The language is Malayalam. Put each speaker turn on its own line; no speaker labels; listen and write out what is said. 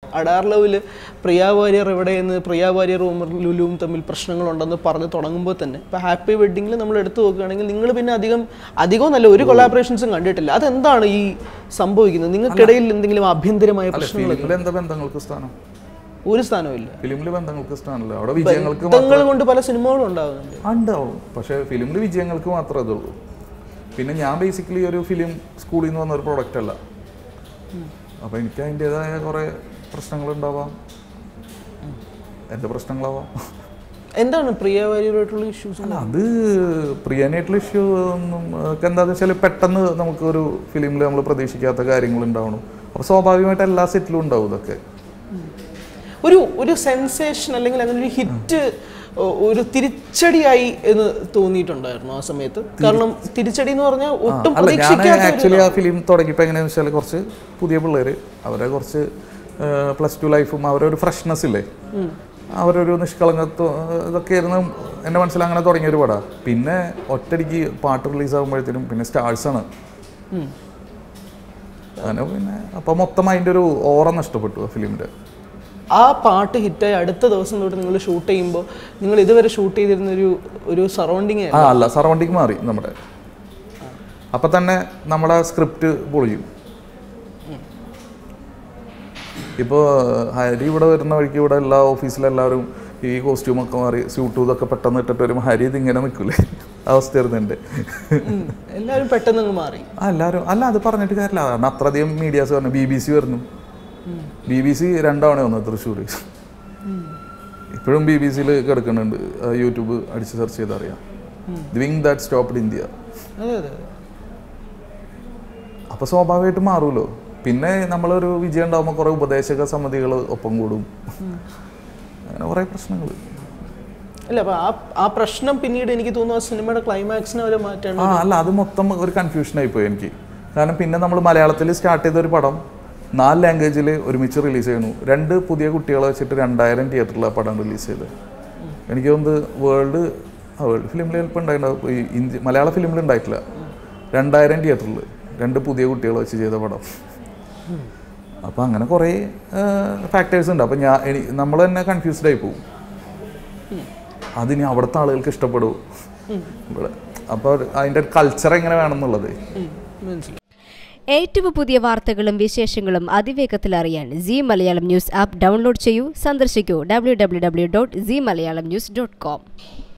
അഡാർ ലെവൽ പ്രിയ വാര്യർ എവിടെയെന്ന് പ്രിയ വാര്യർ ഉമർ ലുലുവും തമ്മിൽ പ്രശ്നങ്ങളുണ്ടെന്ന് പറഞ്ഞ് തുടങ്ങുമ്പോൾ തന്നെ ഇപ്പോൾ ഹാപ്പി വെഡ്ഡിങ്ങിൽ നമ്മൾ എടുത്തു നോക്കുകയാണെങ്കിൽ നിങ്ങൾ പിന്നെ അധികം അധികവും നല്ല ഒരു കൊളാബറേഷൻസും കണ്ടിട്ടില്ല അതെന്താണ് ഈ സംഭവിക്കുന്നത് നിങ്ങൾക്കിടയിൽ എന്തെങ്കിലും ആഭ്യന്തരമായ പ്രശ്നങ്ങൾ
ഫിലിമിൽ എന്താ ബന്ധങ്ങൾക്ക് സ്ഥാനം
ഒരു സ്ഥാനമില്ല
ഫിലിമിൽ ബന്ധങ്ങൾക്ക് സ്ഥാനമല്ല അവിടെ വിജയങ്ങൾക്ക്
ബന്ധങ്ങൾ കൊണ്ട് പല സിനിമകളും ഉണ്ടാകുന്നുണ്ട്
ആ, ഉണ്ടാവും പക്ഷേ ഫിലിമിൽ വിജയങ്ങൾക്ക് മാത്രമേ ഇതുള്ളൂ പിന്നെ ഞാൻ ബേസിക്കലി ഒരു ഫിലിം സ്കൂളിൽ നിന്ന് വന്ന ഒരു പ്രൊഡക്റ്റ് അല്ല അപ്പോൾ എനിക്ക് അതിൻ്റെതായ കുറേ പ്രശ്നങ്ങൾ ഉണ്ടാവാം എൻ്റെ പ്രശ്നങ്ങളാവാം
എന്താണ് പ്രിയ വാര്യരുമായിട്ടുള്ള ഇഷ്യൂസ്
അല്ല അത് പ്രിയനായിട്ടുള്ള ഇഷ്യൂ ഒന്നും ഒക്കെ എന്താണെന്ന് വെച്ചാൽ പെട്ടെന്ന് നമുക്കൊരു ഫിലിമിൽ നമ്മൾ പ്രതീക്ഷിക്കാത്ത കാര്യങ്ങൾ ഉണ്ടാവണം അപ്പോൾ സ്വാഭാവികമായിട്ട് എല്ലാ സെറ്റിലും ഉണ്ടാവും ഇതൊക്കെ
ഒരു ഒരു സെൻസേഷൻ അല്ലെങ്കിൽ അങ്ങനെ ഒരു ഹിറ്റ് ഒരു തിരിച്ചടിയായി എന്ന് തോന്നിയിട്ടുണ്ടായിരുന്നു ആ സമയത്ത് കാരണം തിരിച്ചടി എന്ന് പറഞ്ഞാൽ ഒട്ടും
അല്ല ഞാൻ
പ്രതീക്ഷിക്കാത്ത ഒരു
ആക്ച്വലി ആ ഫിലിം തുടങ്ങിയപ്പോൾ എങ്ങനെയാണെന്ന് വെച്ചാൽ കുറച്ച് പുതിയ പിള്ളേർ അവരെ കുറച്ച് പ്ലസ് ടു ലൈഫും അവരൊരു ഫ്രഷ്നെസ് ഇല്ലേ അവരൊരു നിഷ്കളങ്കത്വം ഇതൊക്കെ ആയിരുന്നു എൻ്റെ മനസ്സിൽ അങ്ങനെ തുടങ്ങിയ ഒരു പടമാണ് പിന്നെ ഒറ്റടിക്ക് പാട്ട് റിലീസ് ആകുമ്പോഴത്തേനും പിന്നെ സ്റ്റാഴ്സാണ് അങ്ങനെ പിന്നെ അപ്പോൾ മൊത്തം അതിൻ്റെ ഒരു ഓറ നഷ്ടപ്പെട്ടു ആ ഫിലിമിൻ്റെ
ആ പാട്ട് ഹിറ്റായി അടുത്ത ദിവസം തൊട്ട് നിങ്ങൾ ഷൂട്ട് ചെയ്യുമ്പോൾ നിങ്ങൾ ഇതുവരെ ഷൂട്ട് ചെയ്തിരുന്ന ഒരു ഒരു സറൗണ്ടിങ്
ആ അല്ല സറൗണ്ടിങ് മാറി നമ്മുടെ അപ്പം തന്നെ നമ്മുടെ സ്ക്രിപ്റ്റ് പൊളിയും ഇപ്പോൾ ഹരി ഇവിടെ വരുന്ന വഴിക്ക് ഇവിടെ എല്ലാ ഓഫീസിലെല്ലാവരും ഈ കോസ്റ്റ്യൂമൊക്കെ മാറി സ്യൂട്ടും ഇതൊക്കെ പെട്ടെന്ന് ഇട്ടിട്ട് വരുമ്പോൾ ഹരി ഇതിങ്ങനെ നിൽക്കൂലേ അവസ്ഥയായിരുന്നു എൻ്റെ
എല്ലാവരും പെട്ടെന്ന് അങ്ങ് മാറി
ആ എല്ലാവരും അല്ല അത് പറഞ്ഞിട്ട് കാര്യമില്ല കാരണം അത്രയധികം മീഡിയാസ് പറഞ്ഞു ബി ബി സി വരുന്നു ബി ബി സി രണ്ടാവണേ വന്നു തൃശ്ശൂർ ഇപ്പോഴും ബി ബി സിയിൽ കിടക്കുന്നുണ്ട് ആ, യൂട്യൂബ് അടിച്ച് സെർച്ച് ചെയ്ത് അറിയാം the wing that stopped India
അതെ അതെ അതെ.
അപ്പോൾ സ്വാഭാവികമായിട്ട് മാറുമല്ലോ പിന്നെ നമ്മളൊരു വിജയം ഉണ്ടാകുമ്പോൾ കുറേ ഉപദേശക സമിതികൾ ഒപ്പം കൂടും അങ്ങനെ കുറേ പ്രശ്നങ്ങൾ
അല്ല അപ്പൊ ആ ആ പ്രശ്നം പിന്നീട് എനിക്ക് തോന്നുന്നു ആ സിനിമയുടെ ക്ലൈമാക്സിനെ വരെ മാറ്റാണ്
ആ അല്ല അത് മൊത്തം ഒരു കൺഫ്യൂഷൻ ആയിപ്പോയി എനിക്ക് കാരണം പിന്നെ നമ്മൾ മലയാളത്തിൽ സ്റ്റാർട്ട് ചെയ്ത ഒരു പടം നാല് ലാംഗ്വേജിൽ ഒരുമിച്ച് റിലീസ് ചെയ്യുന്നു രണ്ട് പുതിയ കുട്ടികളെ വെച്ചിട്ട് രണ്ടായിരം തിയേറ്ററിൽ ആ പടം റിലീസ് ചെയ്തത് എനിക്ക് തോന്നുന്നത് വേൾഡ് ആ വേൾഡ് ഫിലിമിൽ ചിലപ്പോൾ ഉണ്ടായിട്ടുണ്ടാവും ഈ ഇന്ത്യ മലയാള ഫിലിമിൽ ഉണ്ടായിട്ടില്ല രണ്ടായിരം തിയേറ്ററിൽ രണ്ട് പുതിയ കുട്ടികളെ വെച്ച് ചെയ്ത പടം അപ്പോൾ അങ്ങനെ കുറേ ഫാക്ടേഴ്സ് ഉണ്ട് അപ്പോൾ ഞാൻ എനി നമ്മൾ തന്നെ കൺഫ്യൂസ്ഡ് ആയി പോകും അതിനി അവിടുത്തെ ആളുകൾക്ക് ഇഷ്ടപ്പെടും ഇവിടെ അപ്പോൾ അതിൻ്റെ കൾച്ചർ എങ്ങനെ വേണമെന്നുള്ളത്
ഉം, മനസ്സിലായി
ഏറ്റവും പുതിയ വാർത്തകളും വിശേഷങ്ങളും അതിവേഗത്തിൽ അറിയാൻ Zee Malayalam news app download ചെയ്യൂ സന്ദർശിക്കൂ W W W dot Zee Malayalam news dot com